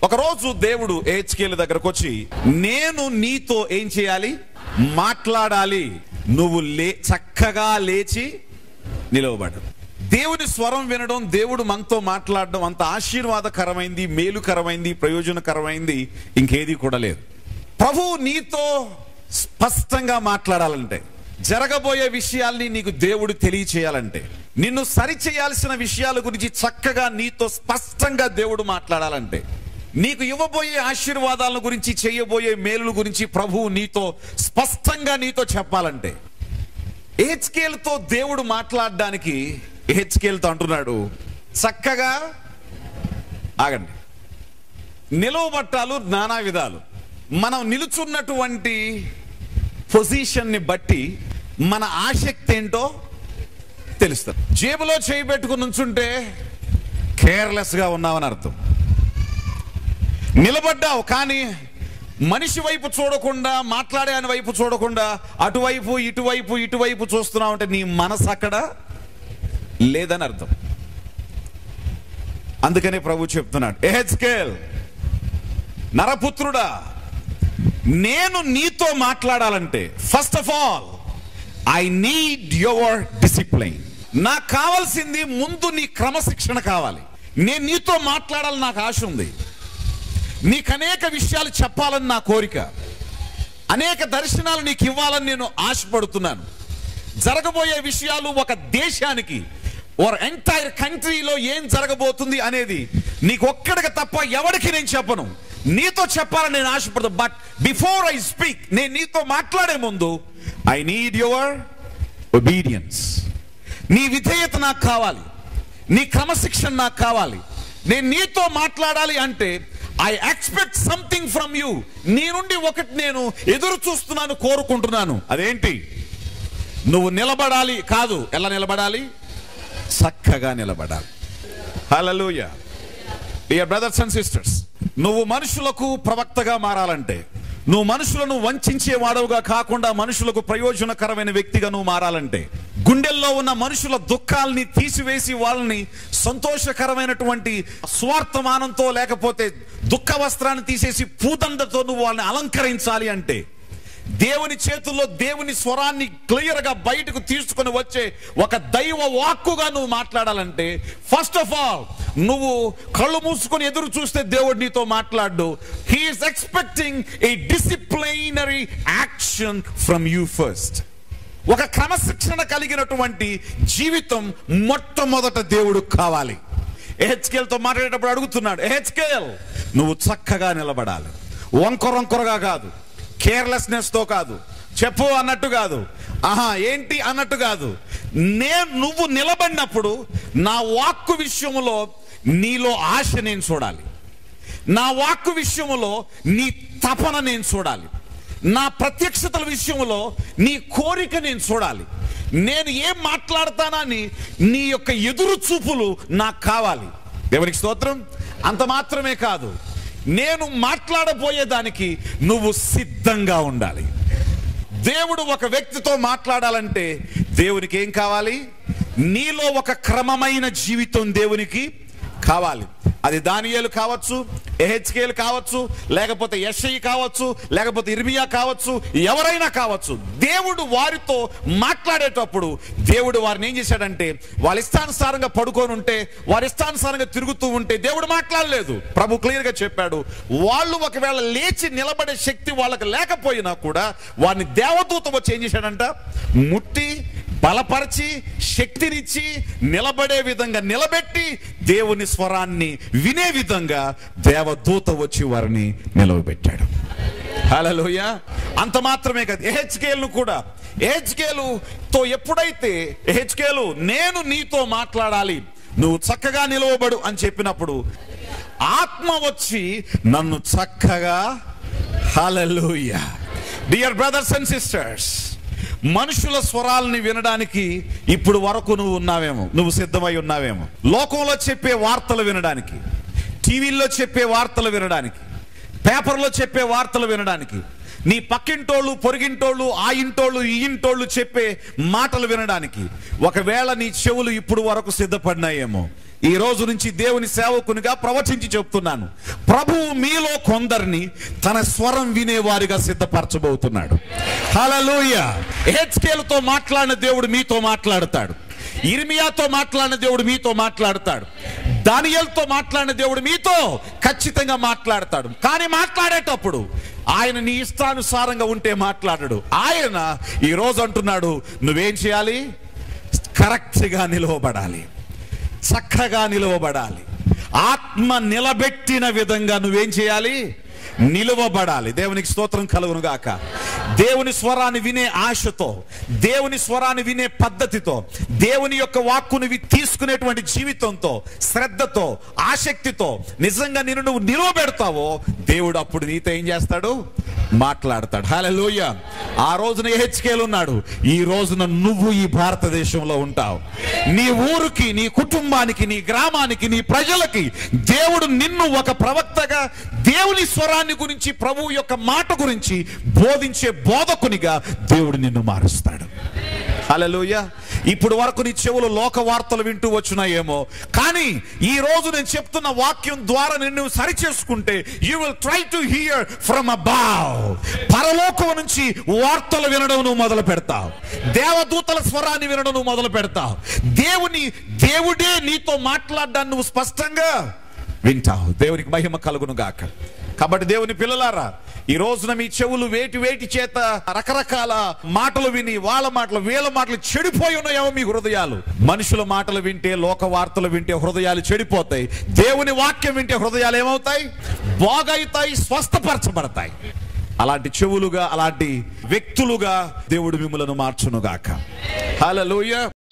ఒకరోజు దేవుడు ఏహెచ్కేల దగ్గరకు వచ్చి నేను నీతో ఏం చేయాలి మాట్లాడాలి నువ్వు లే చక్కగా లేచి నిలవబడు దేవుని స్వరం వినడం దేవుడు మనతో మాట్లాడడం అంత ఆశీర్వాదకరమైంది మేలుకరమైంది ప్రయోజనకరమైంది ఇంకేది కూడా లేదు ప్రభువు నీతో స్పష్టంగా మాట్లాడాలంటే జరగబోయే విషయాల్ని నీకు దేవుడు తెలియచేయాలంటే నిన్ను సరిచేయాల్సిన విషయాల గురించి చక్కగా నీతో స్పష్టంగా దేవుడు మాట్లాడాలంటే నీకు ఇవ్వబోయే ఆశీర్వాదాల గురించి చేయబోయే మేలుల గురించి ప్రభువు నీతో స్పష్టంగా నీతో చెప్పాలంటే హెచ్కేల్తో దేవుడు మాట్లాడడానికి హెచ్కేల్తో అంటున్నాడు చక్కగా ఆగండి నిలవబట్టాలు నానా విధాలు మనం నిలుచున్నటువంటి పొజిషన్ని బట్టి మన ఆసక్తి ఏంటో తెలుస్తుంది జేబులో చేయి పెట్టుకుని నుంచుంటే కేర్లెస్గా ఉన్నావని అర్థం నిలబడ్డావు కానీ మనిషి వైపు చూడకుండా మాట్లాడే అని వైపు చూడకుండా అటువైపు ఇటువైపు ఇటువైపు చూస్తున్నావు అంటే నీ మనసు అక్కడ లేదని అర్థం అందుకనే ప్రభు చెప్తున్నాడు ఎహెచ్కేల్ నరపుత్రుడా నేను నీతో మాట్లాడాలంటే first of all I need your discipline నాకు కావాల్సింది ముందు నీ క్రమశిక్షణ కావాలి నేను నీతో మాట్లాడాలని నాకు ఆశ ఉంది నీకు అనేక విషయాలు చెప్పాలని నా కోరిక అనేక దర్శనాలు నీకు ఇవ్వాలని నేను ఆశపడుతున్నాను జరగబోయే విషయాలు ఒక దేశానికి ఓర్ ఎంటైర్ కంట్రీలో ఏం జరగబోతుంది అనేది నీకు ఒక్కడికి తప్ప ఎవరికి నేను చెప్పను నీతో చెప్పాలని నేను ఆశపడదు బట్ బిఫోర్ ఐ స్పీక్ నేను నీతో మాట్లాడే ముందు ఐ నీడ్ యువర్ ఒబీడియన్స్ నీ విధేయత నాకు కావాలి నీ క్రమశిక్షణ నాకు కావాలి నేను నీతో మాట్లాడాలి అంటే I expect something from you నీ నుండి ఒకటి నేను ఎదురు చూస్తున్నాను కోరుకుంటున్నాను అదేంటి నువ్వు నిలబడాలి కాదు ఎలా నిలబడాలి చక్కగా నిలబడాలి hallelujah dear brothers and sisters నువ్వు మనుషులకు ప్రవక్తగా మారాలంటే నువ్వు మనుషులను వంచే వాడవుగా కాకుండా మనుషులకు ప్రయోజనకరమైన వ్యక్తిగా నువ్వు మారాలంటే గుండెల్లో ఉన్న మనుషుల దుఃఖాల్ని తీసివేసి వాళ్ళని సంతోషకరమైనటువంటి స్వార్థమానంతో లేకపోతే దుఃఖ వస్త్రాన్ని తీసేసి పూదండతో నువ్వు వాళ్ళని అలంకరించాలి అంటే దేవుని చేతుల్లో దేవుని స్వరాన్ని క్లియర్ గా బయటకు తీసుకొని వచ్చే ఒక దైవ వాక్కుగా నువ్వు మాట్లాడాలంటే ఫస్ట్ ఆఫ్ ఆల్ నువ్వు కళ్ళు మూసుకొని ఎదురు చూస్తే దేవుడు నీతో మాట్లాడు he's expecting a disciplinary action from you first ఒక క్రమశిక్షణ కలిగినటువంటి జీవితం మొట్టమొదట దేవుడు కావాలి తో మాట్లాడేటప్పుడు అడుగుతున్నాడు హెచ్కేఎల్ నువ్వు చక్కగా నిలబడాలి వంకరొంకరగా కాదు కేర్లెస్నెస్ తో కాదు చెప్పు అన్నట్టు కాదు ఆహా ఏంటి అన్నట్టు కాదు నేను నువ్వు నిలబడినప్పుడు నా వాక్కు విషయంలో నీలో ఆశ నేను చూడాలి నా వాక్కు విషయంలో నీ తపన నేను చూడాలి నా ప్రత్యక్షతల విషయంలో నీ కోరిక నేను చూడాలి నేను ఏం మాట్లాడతానని నీ యొక్క ఎదురు చూపులు నాకు కావాలి దేవునికి స్తోత్రం అంత మాత్రమే కాదు నేను మాట్లాడబోయేదానికి నువ్వు సిద్ధంగా ఉండాలి దేవుడు ఒక వ్యక్తితో మాట్లాడాలంటే దేవునికి ఏం కావాలి నీలో ఒక క్రమమైన జీవితం దేవునికి కావాలి అది దానియేలు కావచ్చు ఎహెచ్కేలు కావచ్చు లేకపోతే యషయి కావచ్చు లేకపోతే ఇర్మియా కావచ్చు ఎవరైనా కావచ్చు దేవుడు వారితో మాట్లాడేటప్పుడు దేవుడు వారిని ఏం చేశాడంటే వాళ్ళ ఇష్టానుసారంగా పడుకొని ఉంటే వారి ఇష్టానుసారంగా తిరుగుతూ ఉంటే దేవుడు మాట్లాడలేదు ప్రభు క్లియర్ గా చెప్పాడు వాళ్ళు ఒకవేళ లేచి నిలబడే శక్తి వాళ్ళకి లేకపోయినా కూడా వారిని దేవదూత వచ్చి ఏం చేశాడంట ముట్టి బలపరిచి శక్తినిచ్చి నిలబడే విధంగా నిలబెట్టి దేవుని స్వరాన్ని వినే విధంగా దేవదూత వచ్చి వారిని నిలవబెట్టాడు హలోయ అంత మాత్రమే కాదు ఎహెచ్కేలు కూడా ఎహెచ్కేలు తో ఎప్పుడైతే ఎహెచ్కేలు నేను నీతో మాట్లాడాలి నువ్వు చక్కగా నిలవబడు అని చెప్పినప్పుడు ఆత్మ వచ్చి నన్ను చక్కగా hallelujah dear brothers and sisters మనుషుల స్వరాలని వినడానికి ఇప్పుడు వరకు నువ్వు ఉన్నావేమో నువ్వు సిద్ధమై ఉన్నావేమో లోకంలో చెప్పే వార్తలు వినడానికి టీవీల్లో చెప్పే వార్తలు వినడానికి పేపర్లో చెప్పే వార్తలు వినడానికి నీ పక్కింటోళ్ళు పొరిగింటోళ్ళు ఆ ఇంటోళ్ళు ఈ ఇంటోళ్ళు చెప్పే మాటలు వినడానికి ఒకవేళ నీ చెవులు ఇప్పుడు వరకు సిద్ధపడినాయేమో ఈ రోజు నుంచి దేవుని సేవకునిగా ప్రవచించి చెప్తున్నాను ప్రభువు మీలో కొందరిని తన స్వరం వినేవారిగా సిద్ధపరచబోతున్నాడు హలలోయ హెచ్కేలతో మాట్లాడిన దేవుడు మీతో మాట్లాడతాడు ఇర్మియాతో మాట్లాడిన దేవుడు మీతో మాట్లాడతాడు దానియల్తో మాట్లాడిన దేవుడు మీతో ఖచ్చితంగా మాట్లాడతాడు కానీ మాట్లాడేటప్పుడు ఆయన నీ ఇష్టానుసారంగా ఉంటే మాట్లాడడు ఆయన ఈ రోజు అంటున్నాడు నువ్వేం చేయాలి కరెక్ట్గా నిలవబడాలి చక్కగా నిలవబడాలి ఆత్మ నిలబెట్టిన విధంగా నువ్వేం చేయాలి నిలువబడాలి దేవునికి స్తోత్రం కలుగును గాక దేవుని స్వరాన్ని వినే ఆశతో దేవుని స్వరాన్ని వినే పద్ధతితో దేవుని యొక్క వాక్కుని వి- తీసుకునేటువంటి జీవితంతో శ్రద్ధతో ఆసక్తితో నిజంగా నిన్ను నువ్వు నిలవబెడతావో దేవుడు అప్పుడు నీతో ఏం చేస్తాడు మాట్లాడతాడు హల్లెలూయ ఆ రోజున హెచ్కేలు ఉన్నాడు ఈ రోజున నువ్వు ఈ భారతదేశంలో ఉంటావు నీ ఊరికి నీ కుటుంబానికి నీ గ్రామానికి నీ ప్రజలకి దేవుడు నిన్ను ఒక ప్రవక్తగా దేవుని స్వరాన్ని గురించి ప్రభువు యొక్క మాట గురించి బోధించే బోధకునిగా దేవుడు నిన్ను మారుస్తాడు హల్లెలూయ ఇప్పుడు వరకు నీ చెవులు లోక వార్తలు వింటూ వచ్చినాయేమో కానీ ఈ రోజు నేను చెప్తున్న వాక్యం ద్వారా నిన్ను సరిచేసుకుంటే you will try to hear from above పరలోకం నుంచి వార్తలు వినడం నువ్వు మొదలు పెడతావు దేవదూతల స్వరాన్ని వినడం నువ్వు మొదలు పెడతావు దేవుని దేవుడే నీతో మాట్లాడడాన్ని నువ్వు స్పష్టంగా వింటావు దేవునికి మహిమ కలుగును గాక కాబట్టి దేవుని పిల్లలారా ఈ రోజున మీ చెవులు వేటి వేటి చేత రకరకాల మాటలు విని వాళ్ళ మాటలు వీళ్ళ మాటలు చెడిపోయి ఉన్నాయేమో మీ హృదయాలు మనుషుల మాటలు వింటే లోక వార్తలు వింటే హృదయాలు చెడిపోతాయి దేవుని వాక్యం వింటే హృదయాలు ఏమవుతాయి బాగవుతాయి స్వస్థపరచబడతాయి అలాంటి చెవులుగా అలాంటి వ్యక్తులుగా దేవుడు మిమ్మలను మార్చునుగాక హల్లెలూయా